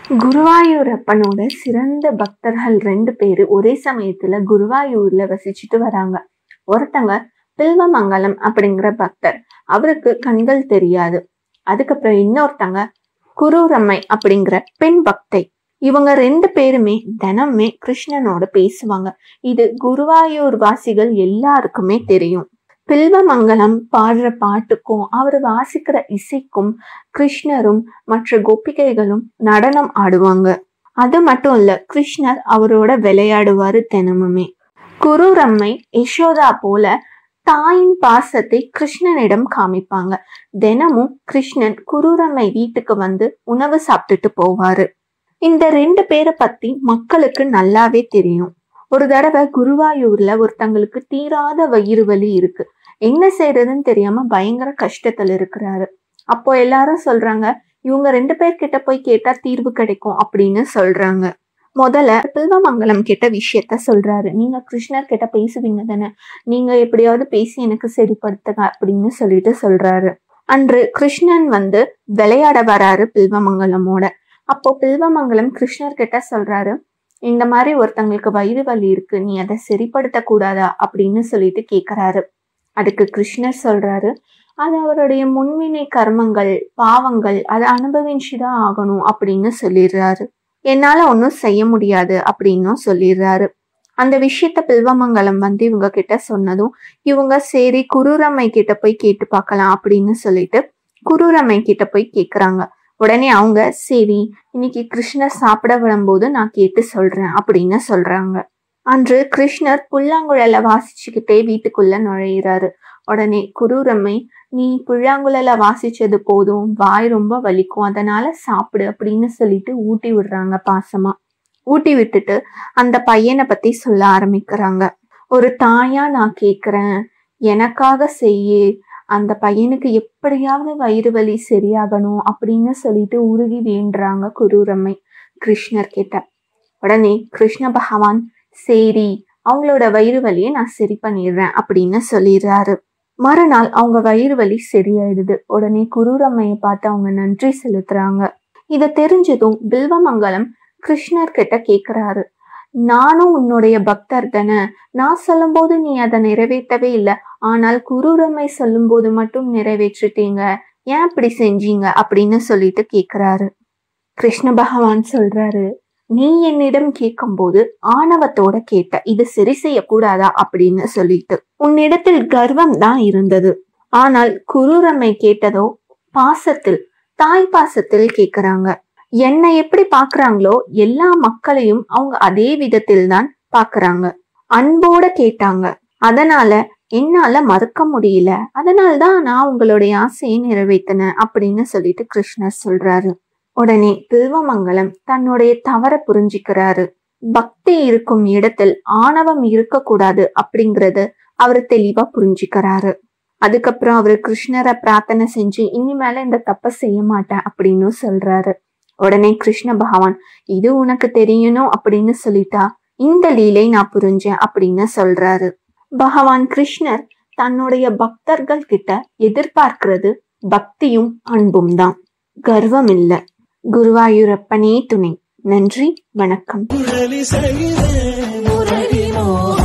குருவாயூரப்பனோட சிறந்த பக்தர்கள் ரெண்டு பேரு ஒரே சமயத்துல குருவாயூர்ல வசிச்சுட்டு வராங்க ஒருத்தங்க பில்வமங்கலம் அப்படிங்கிற பக்தர் அவருக்கு கண்கள் தெரியாது அதுக்கப்புறம் இன்னொருத்தங்க குரூரம்மை அப்படிங்கிற பெண் பக்தை இவங்க ரெண்டு பேருமே தினமே கிருஷ்ணனோட பேசுவாங்க இது குருவாயூர் வாசிகள் எல்லாருக்குமே தெரியும் பில்வமங்கலம் பாடுற பாட்டுக்கும் அவர் வாசிக்கிற இசைக்கும் கிருஷ்ணரும் மற்ற கோபிகைகளும் நடனம் ஆடுவாங்க அது மட்டும் இல்ல கிருஷ்ணர் அவரோட விளையாடுவாரு தினமுமே குரூரம்மை யசோதா போல தாயின் பாசத்தை கிருஷ்ணனிடம் காமிப்பாங்க தினமும் கிருஷ்ணன் குரூரம்மை வீட்டுக்கு வந்து உணவு சாப்பிட்டுட்டு போவாரு இந்த ரெண்டு பேரை பத்தி மக்களுக்கு நல்லாவே தெரியும் ஒரு தடவை குருவாயூர்ல ஒருத்தங்களுக்கு தீராத வயிறு வலி இருக்கு என்ன செய்யறதுன்னு தெரியாம பயங்கர கஷ்டத்துல இருக்கிறாரு அப்போ எல்லாரும் சொல்றாங்க இவங்க ரெண்டு பேர்கிட்ட போய் கேட்டா தீர்வு கிடைக்கும் அப்படின்னு சொல்றாங்க முதல்ல பில்வமங்கலம் கிட்ட விஷயத்த சொல்றாரு நீங்க கிருஷ்ணர் கிட்ட பேசுவீங்க தானே நீங்க எப்படியாவது பேசி எனக்கு சரிப்படுத்துங்க அப்படின்னு சொல்லிட்டு சொல்றாரு அன்று கிருஷ்ணன் வந்து விளையாட வராரு பில்வமங்கலமோட அப்போ பில்வமங்கலம் கிருஷ்ணர் கிட்ட சொல்றாரு இந்த மாதிரி ஒருத்தங்களுக்கு வயிறு வலி இருக்கு நீ அதை சரிப்படுத்த கூடாதா அப்படின்னு சொல்லிட்டு கேக்குறாரு அதுக்கு கிருஷ்ணர் சொல்றாரு அது அவருடைய முன்வினை கர்மங்கள் பாவங்கள் அதை அனுபவிச்சுதான் ஆகணும் அப்படின்னு சொல்லிடுறாரு என்னால ஒன்றும் செய்ய முடியாது அப்படின்னும் சொல்லிடுறாரு அந்த விஷயத்த பில்வமங்கலம் வந்து இவங்க கிட்ட சொன்னதும் இவங்க சரி குரூரம்மை கிட்ட போய் கேட்டு பார்க்கலாம் அப்படின்னு சொல்லிட்டு குரூரம்மை கிட்ட போய் கேக்குறாங்க உடனே அவங்க சரி இன்னைக்கு கிருஷ்ணர் சாப்பிட வரும்போது நான் கேட்டு சொல்றேன் அப்படின்னு சொல்றாங்க அன்று கிருஷ்ணர் புல்லாங்குழல வாசிச்சுக்கிட்டே வீட்டுக்குள்ள நுழையிறாரு உடனே குரூரம்மை நீ புல்லாங்குழல வாசிச்சது போதும் வாய் ரொம்ப வலிக்கும் அதனால சாப்பிடு அப்படின்னு சொல்லிட்டு ஊட்டி விடுறாங்க பாசமா ஊட்டி விட்டுட்டு அந்த பையனை பத்தி சொல்ல ஆரம்பிக்கிறாங்க ஒரு தாயா நான் கேக்குறேன் எனக்காக செய்யு அந்த பையனுக்கு எப்படியாவது வயிறு வலி சரியாகணும் அப்படின்னு சொல்லிட்டு உருகி வேண்டுறாங்க குரூரம்மை கிருஷ்ணர் கிட்ட உடனே கிருஷ்ண பகவான் சரி அவங்களோட வயிறு வலியை நான் சரி பண்ணிடுறேன் அப்படின்னு சொல்லிடுறாரு மறுநாள் அவங்க வயிறு வலி சரியாயிடுது உடனே குரூரம்மையை பார்த்து அவங்க நன்றி செலுத்துறாங்க இதை தெரிஞ்சதும் பில்வமங்கலம் கிருஷ்ணர் கிட்ட கேக்குறாரு நானும் உன்னுடைய பக்தர் தானே நான் சொல்லும்போது நீ அதை நிறைவேற்றவே இல்லை ஆனால் குரூரம்மை சொல்லும்போது மட்டும் நிறைவேற்றிட்டீங்க ஏன் இப்படி செஞ்சீங்க அப்படின்னு சொல்லிட்டு கேக்குறாரு கிருஷ்ண பகவான் சொல்றாரு நீ என்னிடம் கேட்கும்போது ஆணவத்தோட கேட்ட இது சரி செய்யக்கூடாதா அப்படின்னு சொல்லிட்டு உன்னிடத்தில் கர்வம் தான் இருந்தது ஆனால் குரூரம்மை கேட்டதோ பாசத்தில் தாய் பாசத்தில் கேக்குறாங்க என்னை எப்படி பாக்குறாங்களோ எல்லா மக்களையும் அவங்க அதே விதத்தில் தான் பாக்குறாங்க அன்போட கேட்டாங்க அதனால என்னால மறுக்க முடியல அதனால்தான் நான் உங்களுடைய ஆசையை நிறைவேற்றினேன் அப்படின்னு சொல்லிட்டு கிருஷ்ணர் சொல்றாரு உடனே பில்வமங்கலம் தன்னுடைய தவற புரிஞ்சுக்கிறாரு பக்தி இருக்கும் இடத்தில் ஆணவம் இருக்கக்கூடாது அப்படிங்கறது அவர் தெளிவா புரிஞ்சுக்கிறாரு அதுக்கப்புறம் அவரு கிருஷ்ணரை பிரார்த்தனை செஞ்சு இனிமேல இந்த தப்ப செய்ய மாட்டேன் அப்படின்னு சொல்றாரு உடனே கிருஷ்ண பகவான் இது உனக்கு தெரியணும் அப்படின்னு சொல்லிட்டா இந்த லீலை நான் புரிஞ்சேன் அப்படின்னு சொல்றாரு பகவான் கிருஷ்ணர் தன்னுடைய பக்தர்கள் கிட்ட எதிர்பார்க்கிறது பக்தியும் அன்பும் தான் கர்வம் இல்ல குருவாயூரப்பனே துணை நன்றி வணக்கம் முரளி செய்தே முரளி மோக